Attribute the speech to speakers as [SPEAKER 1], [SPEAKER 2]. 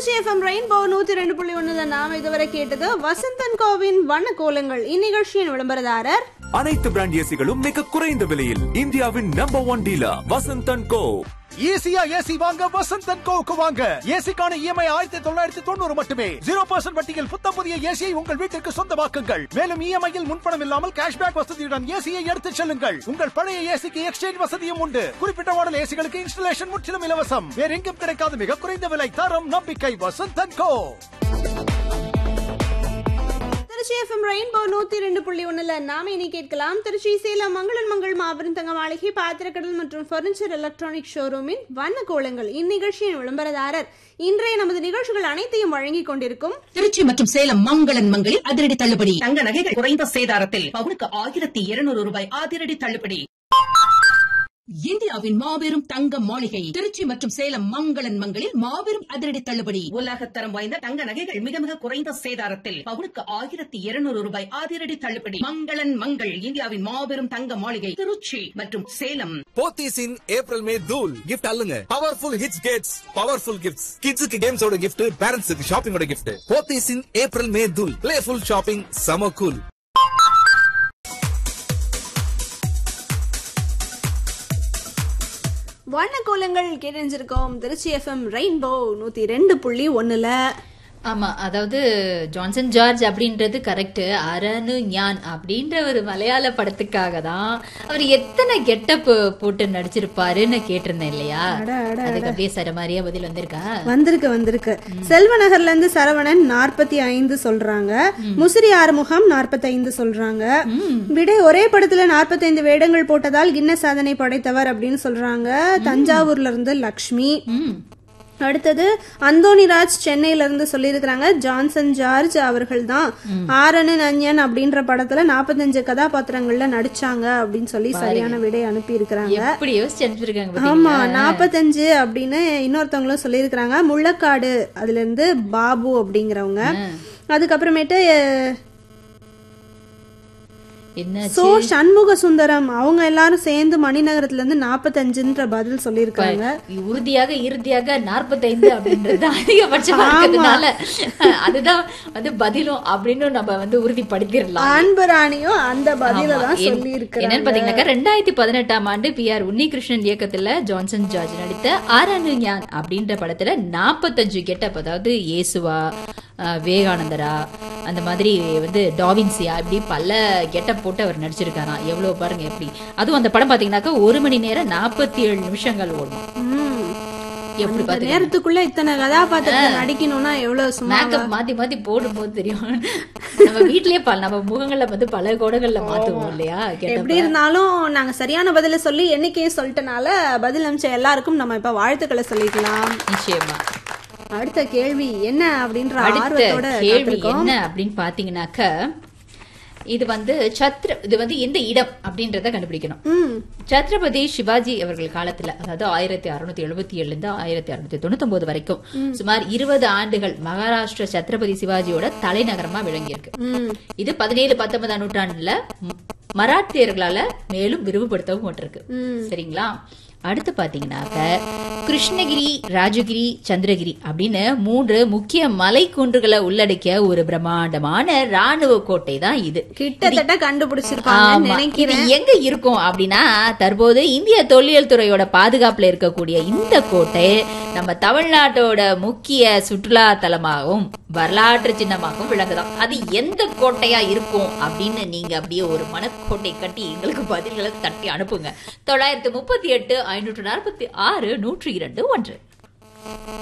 [SPEAKER 1] Trichy FM rainbow நூத்தி ரெண்டு புள்ளி ஒண்ணுல நாம இதுவரை கேட்டது வசந்தன் கோவின் வண்ண கோலங்கள் இந்நிகழ்ச்சியின் விளம்பரதாரர்
[SPEAKER 2] அனைத்து பிராண்ட் ஏசிகளும் மிக குறைந்த விலையில் இந்தியாவின் number one dealer Vasanthan co
[SPEAKER 3] ஈஸியா ஏசி வாங்க வசந்தன் கோவுக்கு வாங்க ஏசிக்கான இஎம்ஐ ஆயிரத்தி தொள்ளாயிரத்தி தொண்ணூறு மட்டுமே ஜீரோ பர்சன்ட் வட்டியில் புத்தம் புதிய ஏசியை உங்கள் வீட்டிற்கு சொந்தமாக்குங்கள் மேலும் இஎம்ஐயில் முன்பணம் இல்லாமல் கேஷ்பேக் வசதியுடன் ஏசியை எடுத்துச் செல்லுங்கள் உங்கள் பழைய ஏசிக்கு எக்ஸ்சேஞ்ச் வசதியும் உண்டு குறிப்பிட்ட மாடல் ஏசிகளுக்கு இன்ஸ்டலேஷன் முற்றிலும் இலவசம் வேற எங்கும் கிடைக்காத மிக குறைந்த விலை தரம் நம்பிக்கை Vasanthan co
[SPEAKER 1] Trichy FM rainbow நூத்தி ரெண்டு புள்ளி ஒண்ணுல நாம இனி கேட்கலாம் திருச்சி சேலம் மங்களன் மங்கள் மாபெரும் தங்க மாளிகை பாத்திரக்கடல் மற்றும் பர்னிச்சர் எலக்ட்ரானிக் ஷோரூமின் வண்ண கோலங்கள் இந்நிகழ்ச்சியின் விளம்பரதாரர் இன்றைய நமது நிகழ்ச்சிகள் அனைத்தையும் வழங்கிக் கொண்டிருக்கும்
[SPEAKER 4] திருச்சி மற்றும் சேலம் மங்களன் மங்களில் அதிரடி தள்ளுபடி தங்க நகைகள் குறைந்த சேதாரத்தில் பவுனுக்கு ஆயிரத்தி இருநூறு ரூபாய் அதிரடி தள்ளுபடி இந்தியாவின் மாபெரும் தங்க மாளிகை திருச்சி மற்றும் சேலம் மங்களன் மங்களில் மாபெரும் அதிரடி தள்ளுபடி உலகத்தரம் வாய்ந்த தங்க நகைகள் மிக மிக குறைந்த சேதாரத்தில் பவுனுக்கு ஆயிரத்தி இருநூறு ரூபாய் அதிரடி தள்ளுபடி மங்களன் மங்கள் இந்தியாவின் மாபெரும் தங்க மாளிகை திருச்சி மற்றும் Salem
[SPEAKER 5] Pothys in April May தூல் கிஃப்ட் அல்லுங்க powerful hits gets powerful gifts கிட்ஸுக்கு கேம்ஸோட கிஃப்ட் பேரண்ட்ஸுக்கு ஷாப்பிங்கோட gift Pothys in April May தூல் பிளேஃபுல் ஷாப்பிங் சம கூல்
[SPEAKER 1] வண்ண கோலங்கள் கேட்டறிஞ்சிருக்கோம் திருச்சி எஃப்எம் ரெயின்போ நூத்தி ரெண்டு புள்ளி ஒண்ணுல
[SPEAKER 6] ஆமா அதாவது ஜான்சன் ஜார்ஜ் அப்படின்றது கரெக்ட் அரனு ஞான் அப்படின்ற ஒரு மலையாள படத்துக்காக தான் அவர் எத்தனை கெட்டப் போட்டு நடிச்சிருப்பாருன்னு கேட்டிருந்தேன் இல்லையா அதுக்கு அப்படியே சரமாரியா பதில் வந்திருக்கா
[SPEAKER 1] வந்திருக்கு வந்திருக்கு செல்வ நகர்ல இருந்து சரவணன் நாற்பத்தி ஐந்து சொல்றாங்க முசிறி ஆறுமுகம் நாற்பத்தி ஐந்து சொல்றாங்க விடை ஒரே படத்துல நாற்பத்தைந்து வேடங்கள் போட்டதால் கின்ன சாதனை படைத்தவர் அப்படின்னு சொல்றாங்க தஞ்சாவூர்ல இருந்து லக்ஷ்மி அடுத்தது அந்தோனிராஜ் சென்னையில இருந்து சொல்லியிருக்கிறாங்க ஜான்சன் ஜார்ஜ் அவர்கள் தான் ஆரனு நஞ்சன் அப்படின்ற படத்துல நாற்பத்தஞ்சு கதாபாத்திரங்கள்ல நடிச்சாங்க அப்படின்னு சொல்லி சரியான விடை அனுப்பி இருக்கிறாங்க
[SPEAKER 6] எப்படி யோசிச்சு அனுப்பிச்சிருக்காங்க
[SPEAKER 1] ஆமா
[SPEAKER 6] பாத்தீங்களா?
[SPEAKER 1] நாற்பத்தஞ்சு அப்படின்னு இன்னொருத்தவங்களும் சொல்லியிருக்கிறாங்க முள்ளக்காடு அதுல இருந்து பாபு அப்படிங்கிறவங்க அதுக்கப்புறமேட்டு அஹ்,
[SPEAKER 6] என்ன
[SPEAKER 1] சோ சண்முக சுந்தரம் அவங்க எல்லாரும் சேர்ந்து மணிநகரத்துல இருந்து நாற்பத்தஞ்சுன்ற பதில் சொல்லியிருக்காங்க
[SPEAKER 6] உறுதியாக இறுதியாக நாற்பத்தைந்து அப்படின்றது அதிகபட்சமா இருக்கிறதுனால அதுதான் வந்து பதிலும் அப்படின்னு நம்ம வந்து உறுதிப்படுத்திடலாம்
[SPEAKER 1] அன்பு ராணியும் அந்த பதில
[SPEAKER 6] ஆமா.
[SPEAKER 1] தான்
[SPEAKER 6] என்-
[SPEAKER 1] சொல்லி
[SPEAKER 6] என்னன்னு பாத்தீங்கன்னாக்கா ரெண்டாயிரத்தி பதினெட்டாம் ஆண்டு பி ஆர் உன்னிகிருஷ்ணன் இயக்கத்துல ஜான்சன் ஜார்ஜ் நடித்த ஆரானு ஞான் அப்படின்ற படத்துல நாற்பத்தஞ்சு கெட்டப் அதாவது இயேசுவா அஹ், விவேகானந்தரா அந்த மாதிரி வந்து டாவின்சியா இப்படி பல கெட்டப் போட்டு அவர் நடிச்சிருக்காராம் எவ்வளவு பாருங்க எப்படி அதுவும் அந்த படம் பாத்தீங்கன்னாக்கா ஒரு மணி நேரம் நாற்பத்தி ஏழு நிமிஷங்கள் ஓடும் எப்படி
[SPEAKER 1] இந்த
[SPEAKER 6] பாத்தீங்கன்னா
[SPEAKER 1] நேரத்துக்குள்ள இத்தனை கதாபாத்திரத்தை நடிக்கணும்னா எவ்வளவு சும்மா
[SPEAKER 6] மேக்கப் மாத்தி மாத்தி போடும்போது தெரியும் நம்ம வீட்லயே பல நம்ம முகங்கள்ல வந்து பல கோடங்கள்ல மாத்துவோம் இல்லையா
[SPEAKER 1] எப்படி
[SPEAKER 6] கெட்டப்ப
[SPEAKER 1] இருந்தாலும் நாங்க சரியான பதில சொல்லி எண்ணிக்கையை சொல்லிட்டனால பதில் அமிச்ச எல்லாருக்கும் நம்ம இப்ப வாழ்த்துக்களை சொல்லிக்கலாம்
[SPEAKER 6] நிச்சயமா
[SPEAKER 1] அடுத்த கேள்வி என்ன அப்படின்ற
[SPEAKER 6] அடுத்த
[SPEAKER 1] ஆர்வத்தோட
[SPEAKER 6] கேள்வி
[SPEAKER 1] காத்திருக்கோம்.
[SPEAKER 6] என்ன அப்படின்னு பாத்தீங்கன்னாக்க இது வந்து சத்ர இது வந்து எந்த இடம் அப்படின்றத கண்டுபிடிக்கணும்
[SPEAKER 1] ம்
[SPEAKER 6] சத்ரபதி சிவாஜி அவர்கள் காலத்துல அதாவது ஆயிரத்தி அறுநூத்தி எழுபத்தி ஏழுல இருந்து ஆயிரத்தி அறுநூத்தி தொண்ணூத்தி வரைக்கும் சுமார் இருபது ஆண்டுகள் மகாராஷ்டிர சத்ரபதி சிவாஜியோட தலைநகரமா விளங்கியிருக்கு
[SPEAKER 1] ம்
[SPEAKER 6] இது பதினேழு பத்தொன்பதாம் நூற்றாண்டுல ம- மராத்தியர்களால மேலும் விரிவுபடுத்தவும் பட்டிருக்கு சரிங்களா அடுத்து பாத்தீங்கன்னாக்க கிருஷ்ணகிரி ராஜகிரி சந்திரகிரி அப்படின்னு மூன்று முக்கிய மலை குன்றுகளை உள்ளடக்கிய ஒரு பிரம்மாண்டமான ராணுவ கோட்டை தான் இது
[SPEAKER 1] கிட்டத்தட்ட கண்டுபிடிச்சிருப்பாங்கன்னு
[SPEAKER 6] ஆமா.
[SPEAKER 1] நினைக்கிறேன்
[SPEAKER 6] இது எங்க இருக்கும் அப்படின்னா தற்போது இந்திய தொல்லியல் துறையோட பாதுகாப்புல இருக்கக்கூடிய இந்த கோட்டை நம்ம தமிழ்நாட்டோட முக்கிய சுற்றுலா தலமாகவும் வரலாற்று சின்னமாகவும் விளங்குதாம் அது எந்த கோட்டையா இருக்கும் அப்படின்னு நீங்க அப்படியே ஒரு மனக்கோட்டை கட்டி எங்களுக்கு பதில்களை தட்டி அனுப்புங்க தொள்ளாயிரத்து முப்பத்தி எட்டு ஐநூற்று நாற்பத்தி ஆறு நூற்றி இரண்டு ஒன்று